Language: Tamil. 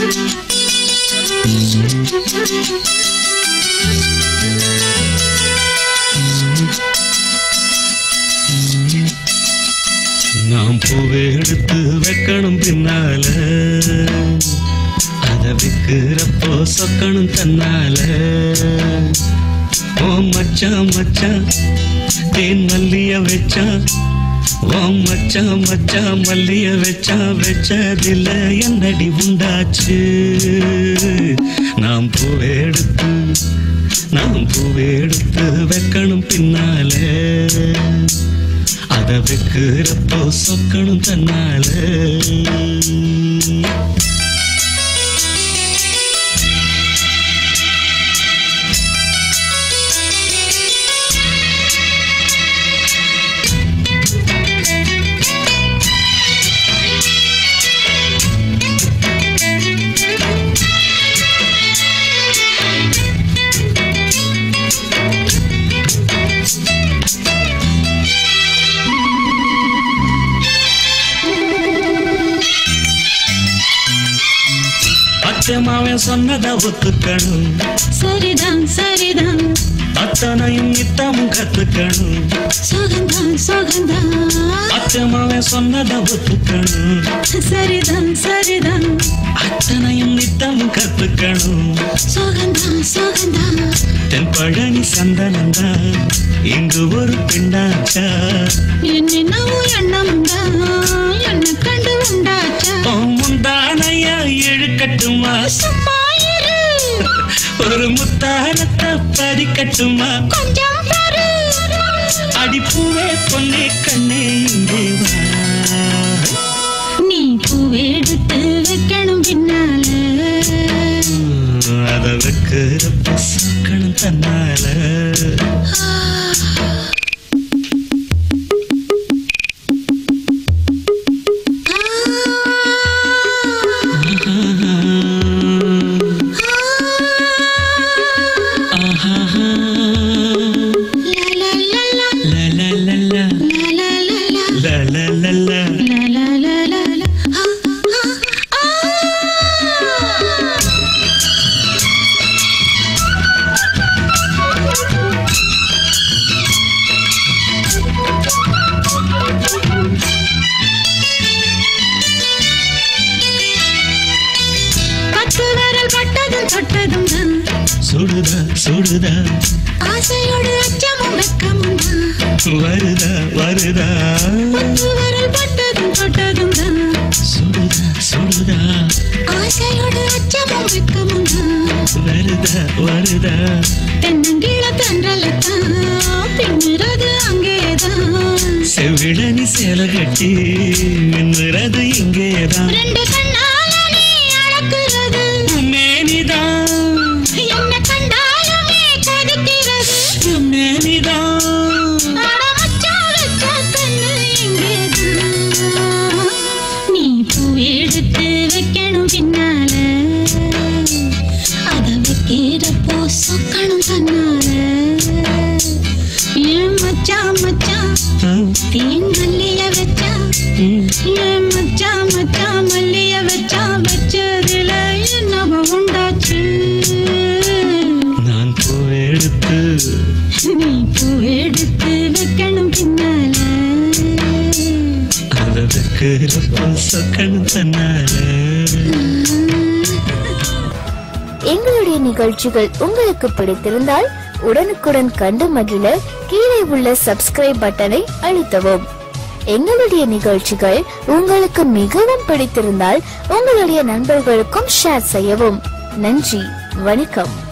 நாம் பூவை எடுத்து வைக்கணும் பின்னால அத வைக்கிறப்போ சொக்கணும் தன்னால ஓ மச்சான் மச்சான் தேன் மல்லிய வச்சான் ஓ மச்சான் மச்சான் மல்லிய வச்சா வச்சதில்ல என்னடி உண்டாச்சு நாம் பூவை எடுத்து நாம் பூவை எடுத்து வைக்கணும் பின்னாலே அத வைக்கிறப்போ சொக்கணும் தன்னால அச்சமாவன் சொன்னத ஒத்துக்கணும் சரிதான் சரிதான் அத்தனையும் நித்தமும் கத்துக்கணும் சுகந்தான் சுகந்தான் அச்சமாவன் சொன்னத ஒத்துக்கணும் சரிதான் சரிதான் அத்தனையும் நித்தமும் கத்துக்கணும் சுகந்தான் சுகந்தான் தென் பழனி சந்தனந்தா இங்கு ஒரு பெண்ணாச்சா என்னென்னவோ எண்ணமுண்டா என்ன கண்டு உண்டாச்சா ஓ முந்தானையா இழுக்கட்டுமா சும்மா இரு ஒரு முத்தாரத்தை பறிக்கட்டுமா கொஞ்சம் பாரு அடிப்பூவே பொன்னே கண்ணே இங்கே வா நீ பூவெடுத்து வைக்கணும் பின்னால அத வைக்கிறப்ப சக்கணும் தன்னால ஆஹா லா லா லா லா லா லா லா லா லா லா லா லா லா லா லா லா La la la la la. Ah, ah, ah. பத்து விரல் பட்டதும் தொட்டதும் தான் சுடுதா சுடுதா ஆசையோடு அச்சமும் வெக்கமும் தான் வருதா வருதா பத்து விரல் பட்டதும் தொட்டதும் தான் சுடுதா சுடுதா ஆசையோடு அச்சமும் வெக்கமும் தான் வருதா வருதா தென்னங்கிழ தென்றலத்தான் பின்னுறது அங்கேதான் செவிழனி சேல கட்டி மின்னுறது இங்கேதான் ரெண்டு கண்ணால நீ அளக்குறது மேனிதான் என்ன கண்டாலுமே கொதிக்கிறது மேனிதான் அட மச்சான் வச்ச கண்ணு இங்கேதான். நீ பூ எடுத்து வைக்கணும் பின்னால அத வைக்கிறப்போ சொக்கணும் தன்னால ஏன் மச்சான் மச்சான் தேன் மல்லிய வச்சா ஏன் மச்சான் மச்சான் மல்லிய வச்சா வச்சதுல என்னவோ உண்டாச்சு நான் பூவெடுத்து நீ பூ எடுத்து வைக்கணும் பின்னால அத வைக்கிறப்ப சொக்கணும் தன்னால எங்களுடைய நிகழ்ச்சிகள் உங்களுக்கு பிடித்திருந்தால் உடனுக்குடன் கண்டு மகிழ கீழே உள்ள சப்ஸ்கிரைப் பட்டனை அழுத்தவும் எங்களுடைய நிகழ்ச்சிகள் உங்களுக்கு மிகவும் பிடித்திருந்தால் உங்களுடைய நண்பர்களுக்கும் ஷேர் செய்யவும் நன்றி வணக்கம்